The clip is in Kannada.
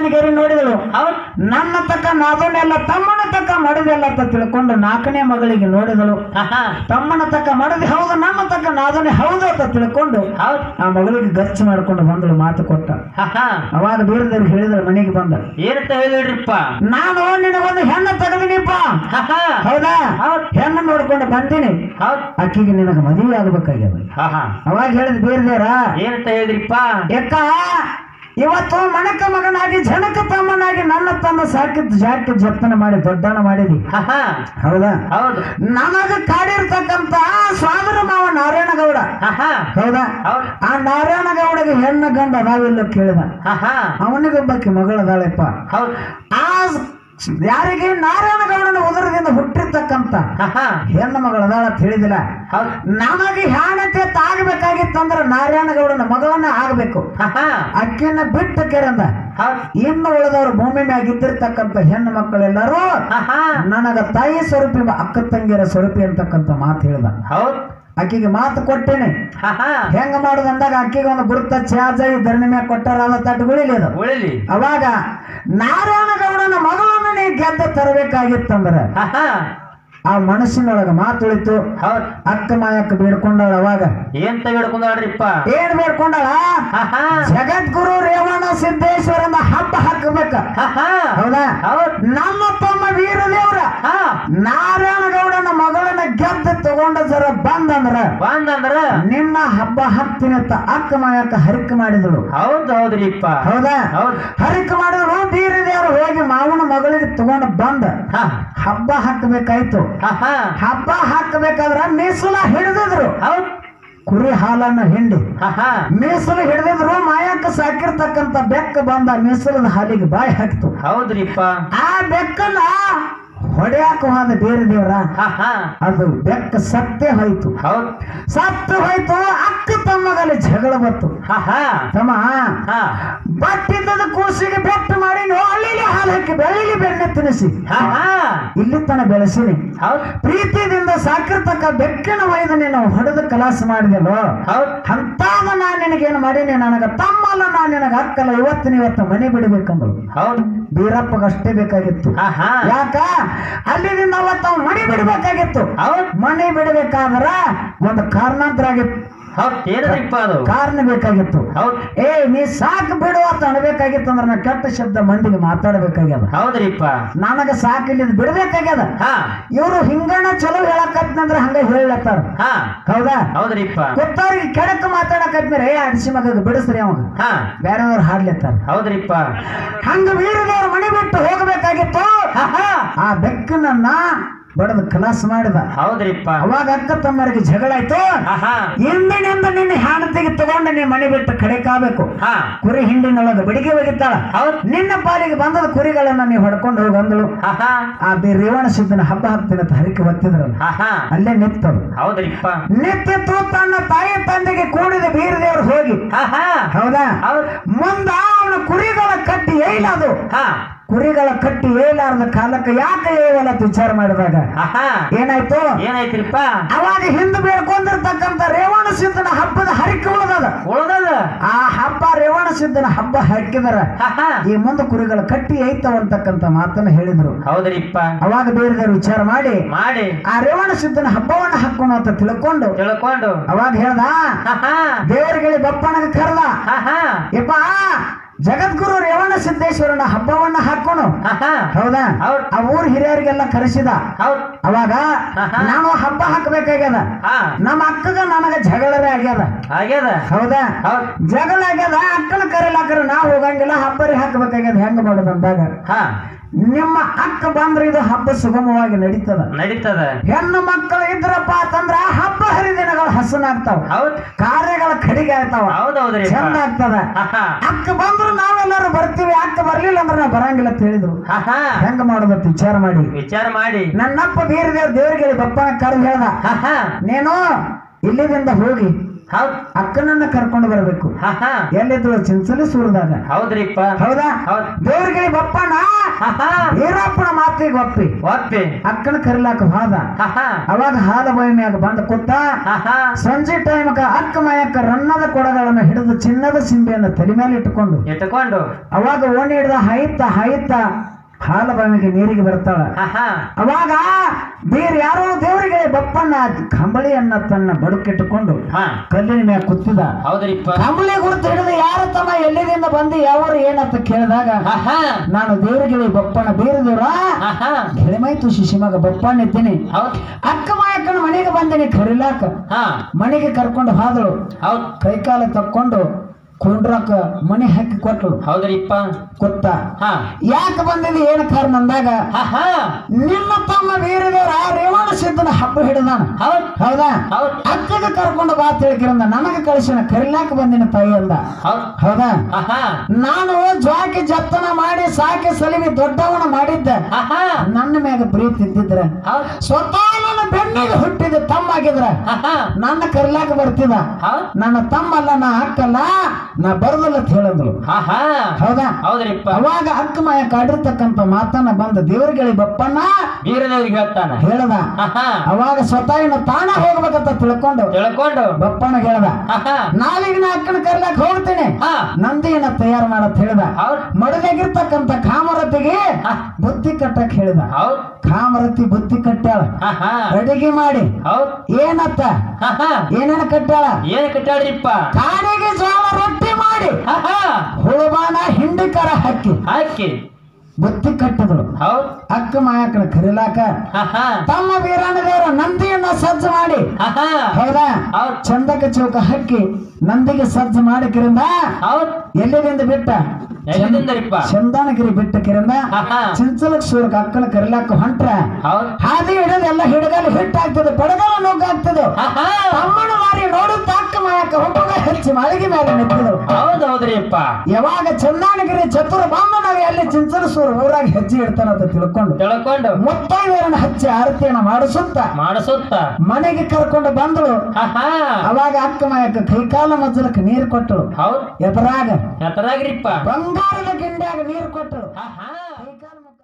ಗೆರಿ ನೋಡಿದಳು ಹೌದ್ ನನ್ನ ತಕ್ಕ ನಾದನೆಲ್ಲ ತಮ್ಮನ ತಕ್ಕ ಮಡದೆಲ್ಲ ಅಂತ ತಿಳ್ಕೊಂಡು ನಾಲ್ಕನೇ ಮಗಳಿಗೆ ನೋಡಿದಳು ಆಹಾ ತಮ್ಮನ ತಕ್ಕ ಮಡದಿ ಹೌದು ನನ್ನ ತಕ್ಕ ನಾದನೆ ಹೌದು ಅಂತ ತಿಳ್ಕೊಂಡು ಹೌದ್ ಆ ಮಗಳಿಗೆ ಗಚ್ಚ ಮಾಡ್ಕೊಂಡು ಬಂದಳು ಮಾತು ಕೊಟ್ಟ ಆಹಾ ಅವಾಗ ಬೇರೆದವ್ರು ಹೇಳಿದ್ರು ಮನೆಗೆ ಬಂದ ಏನಂತ ಹೇಳಿದ್ರಿಪ್ಪ ನಾನು ನಿನಗೊಂದು ಹೆಣ್ಣು ತೆಗೆದಿನಿಪ್ಪ ಆಹಾ ಹೌದಾ ಹೌದ್ ಹೆಣ್ಣು ನೋಡ್ಕೊಂಡು ಬಂದೀನಿ ಹೌದ್ ಆಕಿಗೆ ನಿನಗೆ ಮದುವೆ ಆಗ್ಬೇಕಾಗ್ಯದ ಆಹಾ ಅವಾಗ ಹೇಳಿದ ಬೇರೆದೇವ್ರ ಏನಂತ ಹೇಳಿದ್ರಿಪ್ಪ ಯಾಕ ಇವತ್ತು ಮಣಕ ಮಗನಾಗಿ ಜನಕ ತಮ್ಮನಾಗಿ ನನ್ನ ತಮ್ಮ ಸಾಕಿದ್ ಜಾಕಿ ಜಪ್ಪನ ಮಾಡಿ ದೊಡ್ಡನ ಮಾಡಿದಿ ಆಹಾ ಹೌದಾ ಹೌದು ನಮಗ ಕಾಡಿರ್ತಕ್ಕಂತ ಸ್ವಾದರ ಮಾವ ನಾರಾಯಣ ಗೌಡ ಆಹಾ ಹೌದಾ ಹೌದ್ ಆ ನಾರಾಯಣ ಗೌಡಗೆ ಹೆಣ್ಣು ಗಂಡ ಅದಾವಿಲ್ಲ ಕೇಳಿದ ಆಹಾ ಅವನಿಗೊಬ್ಬಕ್ಕೆ ಮಗಳದಾಳೆಪ್ಪ ಹೌದ್ ಆ ಯಾರಿಗೆ ನಾರಾಯಣ ಗೌಡನ ಉದರದಿಂದ ಹುಟ್ಟಿರ್ತಕ್ಕಂತ ಆಹಾ ಹೆಣ್ಣು ಮಗಳದಾಳ ಅಂತ ಹೇಳಿದಿಲ್ಲ ಹೌದ್ ನಮಗೆ ಹ್ಯಾಣತೆ ತಾಗಬೇಕಾಗಿತ್ತಂದ್ರ ನಾರಾಯಣ ಗೌಡನ ಮಗಳನ್ನ ಆಗ್ಬೇಕು ಆಹಾ ಅಕ್ಕಿನ ಬಿಟ್ಟು ಕೆರಂದ ಹೌದ್ ಇನ್ನು ಉಳಿದವರು ಭೂಮಿ ಮ್ಯಾಗ ಇದ್ದಿರ್ತಕ್ಕಂಥ ಹೆಣ್ಣು ಮಕ್ಕಳೆಲ್ಲರೂ ಆಹಾ ನನಗ ತಾಯಿ ಸ್ವರೂಪಿ ಅಕ್ಕ ತಂಗಿಯರ ಸ್ವರೂಪಿ ಅಂತಕ್ಕಂಥ ಮಾತು ಹೇಳ್ದ ಹೌದ್ ಆಕಿಗೆ ಮಾತು ಕೊಟ್ಟೇನೆ ಆಹಾ ಹೆಂಗ ಮಾಡುದು ಅಂದಾಗ ಅಕ್ಕಿಗೆ ಒಂದು ಗುರುತ ಚಾಜಾಯಿ ಧರಣಿ ಮ್ಯಾಗ ಕೊಟ್ಟಾರ ತಟ್ಟುಗಳಿಲ್ಲ ಅದು ಉಳಿಲಿ ಅವಾಗ ನಾರಾಯಣ ಗೌಡನ ಮಗಳನ್ನ ನೀ ಗೆದ್ದ ತರಬೇಕಾಗಿತ್ತಂದ್ರ ಆಹಾ ಆ ಮನಸ್ಸಿನೊಳಗ ಮಾತುಳಿತು ಹೌದ್ ಅಕ್ಕ ಮಾಯಕ್ಕ ಬೇಡ್ಕೊಂಡಾಳ ಅವಾಗ ಏನ್ ಹಿಡ್ಕೊಂಡಾಡ್ರಿಪ್ಪ ಏನ್ ಬೇಡ್ಕೊಂಡಾಳ ಆಹಾ ಜಗದ್ಗುರು ರೇವಣ ಸಿದ್ದೇಶ್ವರನ ಹಬ್ಬ ಹಾಕಬೇಕ ಆಹಾ ಹೌದಾ ಹೌದ್ ನಮ್ಮ ತಮ್ಮ ವೀರದೇವ್ರ ಹಾ ನಾರಾಯಣ ಗೌಡನ ಮಗಳನ್ನ ಗೆದ್ದು ತಗೊಂಡ ಜರ ಬಂದಂದ್ರ ಬಂದಂದ್ರ ನಿನ್ನ ಹಬ್ಬ ಹಾಕ್ತೀನಿ ಅಂತ ಅಕ್ಕ ಮಾಯಕ್ಕ ಹರಿಕೆ ಮಾಡಿದಳು ಹೌದ್ ಹೌದ್ರಿಪ್ಪ ಹೌದಾ ಹೌದ್ ಹರಿಕೆ ಮಾಡಿದ್ರು ಬೀರದೇವ್ರು ಹೋಗಿ ಮಾವನ ಮಗಳಿಗೆ ತಗೊಂಡು ಬಂದ ಹಾ ಹಬ್ಬ ಹಾಕಬೇಕಾಯ್ತು ಆಹಾ ಹಬ್ಬ ಹಾಕಬೇಕಾದ್ರ ಮೀಸಲ ಹಿಡಿದಿದ್ರು ಹೌದ್ ಕುರಿ ಹಾಲನ್ನ ಹಿಂಡಿ ಆಹಾ ಮೀಸಲು ಹಿಡಿದಿದ್ರು ಮಾಯಕ್ಕ ಸಾಕಿರ್ತಕ್ಕಂತ ಬೆಕ್ಕ ಬಂದ ಮೀಸಲದ ಹಾಲಿಗೆ ಬಾಯಿ ಹಾಕಿತು ಹೌದ್ರಿಪ್ಪ ಆ ಬೆಕ್ಕನ್ನ ಹೊಡೆಯಾಕ ಹೋದ ಬೇರೆ ದೇವ್ರ ಆಹಾ ಅದು ಬೆಕ್ಕ ಸತ್ತೇ ಹೋಯ್ತು ಹೌದ್ ಸತ್ತು ಹೋಯ್ತು ಅಕ್ಕ ತಮ್ಮಗಲ್ಲಿ ಜಗಳ ಬತ್ತು ಆಹಾ ತಮ್ಮ ಹಾ ಬಟ್ಟಿದ್ದದ ಕೂಸಿಗೆ ಬೆಟ್ಟು ಮಾಡಿ ಅಲ್ಲಿ ಹಾಲು ಹಾಕಿ ಬೆಳ್ಳಿಲಿ ಬೆಣ್ಣೆ ತಿನ್ನಿಸಿ ಆಹಾ ಇಲ್ಲಿ ತನ ಬೆಳೆಸಿನಿ ಹೌದ್ ಪ್ರೀತಿಯಿಂದ ಸಾಕಿರ್ತಕ್ಕ ಬೆಕ್ಕಿನ ವೈದ ನೀನು ಹೊಡೆದು ಕಲಾಸ ಮಾಡಿದೆಲ್ಲೋ ಹೌದ್ ಅಂತಾದ ನಾನ್ ನಿನಗೇನು ಮಾಡೀನಿ ನನಗ ತಮ್ಮಲ್ಲ ನಾನ್ ನಿನಗ ಅಕ್ಕಲ್ಲ ಇವತ್ತಿನ ಇವತ್ತು ಮನೆ ಬಿಡಬೇಕಂದ್ರು ಹೌದ್ ಬೀರಪ್ಪಗ ಅಷ್ಟೇ ಬೇಕಾಗಿತ್ತು ಆಹಾ ಯಾಕ ಅಲ್ಲಿದಿಂದ ಅವತ್ತು ಅವ್ನು ಮನೆ ಬಿಡಬೇಕಾಗಿತ್ತು ಹೌದ್ ಮನೆ ಬಿಡಬೇಕಾದ್ರ ಒಂದು ಕಾರಣಾಂತರ ಆಗಿತ್ತು ಹೌದ್ ಏನದ್ರಿಪ್ಪ ಅದು ಕಾರಣ ಬೇಕಾಗಿತ್ತು ಹೌದ್ ಏ ನೀ ಸಾಕು ಬಿಡು ಅಂತ ಅನ್ಬೇಕಾಗಿತ್ತು ಅಂದ್ರೆ ನಾ ಕೆಟ್ಟ ಶಬ್ದ ಮಂದಿಗೆ ಮಾತಾಡ್ಬೇಕಾಗ್ಯದ ಹೌದ್ರಿಪ್ಪ ನನಗ ಸಾಕು ಇಲ್ಲಿ ಬಿಡಬೇಕಾಗ್ಯದ ಹಾ ಇವರು ಹಿಂಗಣ ಚಲೋ ಹೇಳಕತ್ನಂದ್ರ ಹಂಗ ಹೇಳತ್ತಾರ ಹಾ ಹೌದಾ ಹೌದ್ರಿಪ್ಪ ಗೊತ್ತವ್ರಿಗೆ ಕೆಡಕ್ ಮಾತಾಡಕತ್ಮೇಲೆ ಏ ಅಡಿಸಿ ಮಗ ಬಿಡಿಸ್ರಿ ಅವಾಗ ಹಾ ಬೇರೆಯವ್ರು ಹಾಡ್ಲತ್ತಾರ ಹೌದ್ರಿಪ್ಪ ಹಂಗ ವೀರದೇವ್ರ ಮನೆ ಬಿಟ್ಟು ಹೋಗಬೇಕಾಗಿತ್ತು ಆಹಾ ಆ ಬೆಕ್ಕನನ್ನ ಬಡದು ಕಲಾಸ ಮಾಡಿದ ಹೌದ್ರಿಪ್ಪ ಅವಾಗ ಅಕ್ಕ ತಮ್ಮರಿಗೆ ಜಗಳ ಆಯ್ತು ಆಹಾ ಇಂದಿನಿಂದ ನಿನ್ನ ಹೆಂಡತಿಗೆ ತಗೊಂಡು ನೀ ಮನೆ ಬಿಟ್ಟು ಕಡೆ ಕಾಬೇಕು ಹಾ ಕುರಿ ಹಿಂಡಿನೊಳಗೆ ಬಿಡಿಗೆ ಒಗಿತಾಳ ಹೌದ್ ನಿನ್ನ ಪಾಲಿಗೆ ಬಂದದ ಕುರಿಗಳನ್ನ ನೀವು ಹೊಡ್ಕೊಂಡು ಹೋಗಿ ಅಂದಳು ಆಹಾ ಆ ಬಿ ರೇವಣ ಸಿದ್ದನ ಹಬ್ಬ ಹಾಕ್ತೀನಿ ಅಂತ ಹರಿಕೆ ಒತ್ತಿದ್ರಲ್ಲ ಆಹಾ ಅಲ್ಲೇ ನಿಂತರು ಹೌದ್ರಿಪ್ಪ ನಿಂತಿತ್ತು ತನ್ನ ತಾಯಿ ತಂದೆಗೆ ಕೂಡಿದ ಬೀರದೇವ್ರು ಹೋಗಿ ಆಹಾ ಹೌದಾ ಹೌದ್ ಮುಂದ ಅವನ ಕುರಿಗಳ ಕಟ್ಟಿ ಏಲದು ಹಾ ಕುರಿಗಳ ಕಟ್ಟಿ ಏಲಾರ್ದ ಕಾಲಕ್ಕೆ ಯಾಕೆ ಏವಲ್ಲ ಅಂತ ವಿಚಾರ ಮಾಡಿದಾಗ ಆಹಾ ಏನಾಯ್ತು ಏನಾಯ್ತ್ರಿಪ್ಪ ಅವಾಗ ಹಿಂದೆ ಬೇಡ್ಕೊಂಡಿರ್ತಕ್ಕಂಥ ರೇವಣ ಸಿದ್ದನ ಹಬ್ಬದ ಹರಿಕೆ ಉಳಿದದ ಉಳ್ದದ ಆ ಹಬ್ಬ ರೇವಣ ಸಿದ್ದನ ಹಬ್ಬ ಹಾಕಿದರ ಆಹಾ ಈ ಮುಂದೆ ಕುರಿಗಳ ಕಟ್ಟಿ ಐತವ ಅಂತಕ್ಕಂಥ ಮಾತನ್ನ ಹೇಳಿದ್ರು ಹೌದ್ರಿಪ್ಪ ಅವಾಗ ಬೇರೆದವ್ರು ವಿಚಾರ ಮಾಡಿ ಮಾಡಿ ಆ ರೇವಣ ಸಿದ್ದನ ಹಬ್ಬವನ್ನ ಹಾಕೋಣ ಅಂತ ತಿಳ್ಕೊಂಡು ತಿಳ್ಕೊಂಡು ಅವಾಗ ಹೇಳ್ದ ಆಹಾ ದೇವರಿಗೆ ಬಪ್ಪನಗ ಕರೆದ ಆಹಾ ಯಪ್ಪ ಜಗದ್ಗುರು ರೇವಣ ಸಿದ್ದೇಶ್ವರನ ಹಬ್ಬವನ್ನ ಹಾಕೋಣ ಆಹಾ ಹೌದಾ ಹೌದ್ ಆ ಊರ್ ಹಿರಿಯರಿಗೆಲ್ಲ ಕರೆಸಿದ ಹೌದ್ ಅವಾಗ ಆಹಾ. ನಾನು ಹಬ್ಬ ಹಾಕ್ಬೇಕಾಗ್ಯದ ಹಾ ನಮ್ಮ ಅಕ್ಕಗ ನನಗ ಜಗಳರೇ ಆಗ್ಯದ ಆಗ್ಯದ ಹೌದಾ ಹೌದ್ ಜಗಳ ಆಗ್ಯದ ಅಕ್ಕನ ಕರೆಲಾಕರ ನಾ ಹೋಗಂಗಿಲ್ಲ ಹಬ್ಬರಿ ಹಾಕ್ಬೇಕಾಗ್ಯದ ಹೆಂಗ ಮಾಡೋದು ಅಂದಾಗ ಹಾ ನಿಮ್ಮ ಅಕ್ಕ ಬಂದ್ರೆ ಇದು ಹಬ್ಬ ಸುಗಮವಾಗಿ ನಡೀತದ ನಡೀತದ ಹೆಣ್ಣು ಮಕ್ಕಳು ಇದ್ರಪ್ಪ ಅಂತಂದ್ರ ಹಬ್ಬ ಹರಿದಿನಗಳು ಹಸನಾಗ್ತಾವ ಹೌದ್ ಕಾರ್ಯಗಳ ಕಡಿಗೆ ಆಗ್ತಾವ ಹೌದೌದ್ರಿ ಚಂದ ಆಗ್ತದ ಆಹಾ ಅಕ್ಕ ಬಂದ್ರು ನಾವೆಲ್ಲರೂ ಬರ್ತೀವಿ ಅಕ್ಕ ಬರ್ಲಿಲ್ಲ ಅಂದ್ರೆ ನಾವು ಬರಂಗಿಲ್ಲ ಅಂತ ಹೇಳಿದ್ರು ಆಹಾ ಹೆಂಗ ಮಾಡೋದತ್ತ ವಿಚಾರ ಮಾಡಿ ವಿಚಾರ ಮಾಡಿ ನನ್ನಪ್ಪ ಬೀರದೇವ್ ದೇವ್ರಿಗೆ ಹೇಳಿ ಬಪ್ಪನ ಕರೆದು ಹೇಳ್ದ ಆಹಾ ನೀನು ಇಲ್ಲಿದಿಂದ ಹೋಗಿ ಹೌದ್ ಅಕ್ಕನನ್ನ ಕರ್ಕೊಂಡು ಬರಬೇಕು ಆಹಾ ಎಲ್ಲಿದ್ರು ಚಿಂಚಲಿ ಸೂರದಾಗ ಹೌದ್ರಿಪ್ಪ ಹೌದಾ ಹೌದ್ ದೇವ್ರಿಗೆ ಹೇಳಿ ಬಪ್ಪನ ಆಹಾ ವೀರಪ್ಪನ ಮಾತಿಗೆ ಒಪ್ಪಿ ಒಪ್ಪಿ ಅಕ್ಕನ ಕರಿಲಾಕ ಹೋದ ಆಹಾ ಅವಾಗ ಹಾಲ ಬಾಯಿ ಮ್ಯಾಗ ಬಂದ ಕೂತ ಆಹಾ ಸಂಜೆ ಟೈಮ್ಗ ಅಕ್ಕ ಮಾಯಕ್ಕ ರನ್ನದ ಕೊಡಗಳನ್ನು ಹಿಡಿದು ಚಿನ್ನದ ಸಿಂಬೆಯನ್ನು ತಲೆ ಮೇಲೆ ಇಟ್ಟುಕೊಂಡು ಇಟ್ಟುಕೊಂಡು ಅವಾಗ ಓಣಿ ಹಿಡ್ದ ಹಾಯ್ತ ಹಾಯ್ತ ಹಾಲ ಬಾವಿಗೆ ನೀರಿಗೆ ಬರ್ತಾಳ ಆಹಾ ಅವಾಗ ಬೇರೆ ಯಾರೋ ದೇವರಿಗೆ ಬಪ್ಪಣ್ಣ ಕಂಬಳಿಯನ್ನ ತನ್ನ ಬಡುಕಿಟ್ಟುಕೊಂಡು ಹಾ ಕಲ್ಲಿನ ಮ್ಯಾಗ ಕೂತಿದ ಹೌದ್ರಿಪ್ಪ ಕಂಬಳಿ ಗುರುತು ಹಿಡಿದು ಯಾರ ತಮ್ಮ ಎಲ್ಲಿದಿಂದ ಬಂದು ಯಾವರು ಏನಂತ ಕೇಳಿದಾಗ ಆಹಾ ನಾನು ದೇವರಿಗೆ ಬಪ್ಪಣ್ಣ ಬೇರೆ ದೇವ್ರ ಆಹಾ ಗೆಳೆಮಾಯ್ತು ಶಿಶಿಮಗ ಬಪ್ಪಣ್ಣ ಇದ್ದೀನಿ ಹೌದ್ ಅಕ್ಕ ಮಾಯಕ್ಕನ ಮನೆಗೆ ಬಂದಿನಿ ಕರಿಲಾಕ ಹಾ ಮನೆಗೆ ಕರ್ಕೊಂಡು ಹೋದಳು ಹೌದ್ ಕೈಕಾಲ ತಕ್ಕೊಂಡು ಕುಂಡ್ರಕ ಮನೆ ಹಾಕಿ ಕೊಟ್ಟಳು ಹೌದ್ರಿಪ್ಪ ಗೊತ್ತ ಹಾ ಯಾಕೆ ಬಂದಿದೆ ಏನು ಕಾರಣ ಅಂದಾಗ ಆಹಾ ನಿನ್ನ ತಮ್ಮ ವೀರದೇವರ ರೇವಣ ಸಿದ್ಧನ ಹಬ್ಬ ಹಿಡಿದಾನ ಹೌದ್ ಹೌದಾ ಹೌದ್ ಅಕ್ಕಗೆ ಕರ್ಕೊಂಡು ಬಾ ತಿಳ್ಕಿರಂದ ನನಗೆ ಕಳಿಸಿನ ಕರಿಲಾಕ ಬಂದಿನ ತಾಯಿ ಅಂದ ಹೌದ್ ಹೌದಾ ಆಹಾ ನಾನು ಜ್ವಾಕಿ ಜತ್ತನ ಮಾಡಿ ಸಾಕಿ ಸಲಿವಿ ದೊಡ್ಡವನ ಮಾಡಿದ್ದೆ ಆಹಾ ನನ್ನ ಮ್ಯಾಗ ಪ್ರೀತಿ ಇದ್ದಿದ್ರ ಹೌದ್ ಸ್ವತಃ ನನ್ನ ಬೆನ್ನಿಗೆ ಹುಟ್ಟಿದ ತಮ್ಮ ಆಗಿದ್ರ ಆಹಾ ನನ್ನ ಕರಿಲಾಕ ಬರ್ತಿದ ಹೌದ್ ನನ್ನ ತಮ್ಮಲ್ಲ ನಾ ಅಕ್ಕಲ್ಲ ನಾ ಬರದಲ್ಲ ಅಂತ ಹೇಳಿದ್ಲು ಆಹಾ ಹೌದಾ ಹೌದ್ರಿಪ್ಪ ಅವಾಗ ಅಕ್ಕ ಮಾಯ ಕಾಡಿರ್ತಕ್ಕಂತ ಮಾತನ್ನ ಬಂದ ದೇವರುಗಳಿಗೆ ಬಪ್ಪಣ್ಣ ವೀರದೇವ್ರಿಗೆ ಹೇಳ್ತಾನ ಹೇಳ್ದ ಆಹಾ ಅವಾಗ ಸ್ವತಃ ಇನ್ನು ತಾನ ಹೋಗ್ಬೇಕಂತ ತಿಳ್ಕೊಂಡು ತಿಳ್ಕೊಂಡು ಬಪ್ಪಣ್ಣ ಹೇಳ್ದ ಆಹಾ ನಾಳೆಗೆ ನಾ ಅಕ್ಕನ ಕರ್ಲಾಕ್ ಹೋಗ್ತೇನೆ ಹಾ ನಂದಿಯನ್ನ ತಯಾರು ಮಾಡತ್ ಹೇಳ್ದ ಹೌದ್ ಮಡದಾಗಿರ್ತಕ್ಕಂತ ಕಾಮರತಿಗೆ ಹಾ. ಬುದ್ಧಿ ಕಟ್ಟಕ್ ಹೇಳಿದ ಹೌದ್ ಕಾಮರತಿ ಬುದ್ಧಿ ಕಟ್ಟಾಳ ಆಹಾ ಅಡಿಗೆ ಮಾಡಿ ಹೌದ್ ಏನತ್ತ ಆಹಾ ಏನೇನ ಕಟ್ಟಾಳ ಏನ್ ಕಟ್ಟಾಳ್ರಿಪ್ಪ ಕಾಡಿಗೆ ಜೋಳ ರೊಟ್ಟಿ ಮಾಡಿ ಆಹಾ ಹುಳುಬಾನ ಹಿಂಡಿ ಕರ ಹಾಕಿ ಹಾಕಿ ಬುತ್ತಿ ಕಟ್ಟಿದಳು ಹೌದ್ ಅಕ್ಕ ಮಾಯಕನ ಕರಿಲಾಕ ಆಹಾ ತಮ್ಮ ವೀರನ ದೇವರ ನಂದಿಯನ್ನ ಸಜ್ಜು ಮಾಡಿ ಆಹಾ ಹೌದಾ ಹೌದ್ ಚಂದಕ ಚೌಕ ಹಾಕಿ ನಂದಿಗೆ ಸಜ್ಜು ಮಾಡಕಿರಿಂದ ಹೌದ್ ಎಲ್ಲಿದಿಂದ ಬಿಟ್ಟ ಎಲ್ಲಿಂದರಿಪ್ಪ ಚಂದನಗಿರಿ ಬಿಟ್ಟ ಕಿರಿಂದ ಆಹಾ ಚಿಂಚಲಕ್ ಸೂರ್ಕ ಅಕ್ಕನ ಕರಿಲಾಕ ಹೊಂಟ್ರ ಹೌದ್ ಹಾದಿ ಹಿಡಿದು ಎಲ್ಲ ಹಿಡಗಲ್ ಹಿಟ್ಟಾಗ್ತದೆ ಪಡಗಲ ನುಗ್ಗಾಗ್ತದೆ ಆಹಾ ತಮ್ಮನ ಮಾರಿ ನೋಡುತ್ತ ಅಕ್ಕ ಮಾಯಕ ಹುಟ್ಟುಗ ಹೆಚ್ಚಿ ಮಾಳಿಗೆ ಮೇಲೆ ನಿಂತಿದ್ರು ಹೌದ್ ಹೌದ್ರಿಪ್ಪ ಯಾವಾಗ ಚಂದಾನಗಿರಿ ಚತುರ ಬಾಮನಾಗ ಅಲ್ಲಿ ಚಿಂಚಲಸೂರು ಊರಾಗ ಹೆಜ್ಜೆ ಇಡ್ತಾನಂತ ತಿಳ್ಕೊಂಡು ತಿಳ್ಕೊಂಡು ಮುತ್ತೈದೆಯರನ್ನ ಹಚ್ಚಿ ಆರತಿಯನ್ನ ಮಾಡಿಸುತ್ತ ಮಾಡಿಸುತ್ತ ಮನೆಗೆ ಕರ್ಕೊಂಡು ಬಂದಳು ಆಹಾ ಅವಾಗ ಅಕ್ಕ ಮಾಯಕ್ಕ ಕೈಕಾಲ ಮಜ್ಜಲಕ್ಕೆ ನೀರು ಕೊಟ್ಟಳು ಹೌದ್ ಎದುರಾಗ ಎತ್ತರಾಗ್ರಿಪ್ಪ ಬಂಗಾರದ ಗಿಂಡ್ಯಾಗ ನೀರು ಕೊಟ್ಟಳು ಆಹಾ ಕೈಕಾಲ ಮುಖ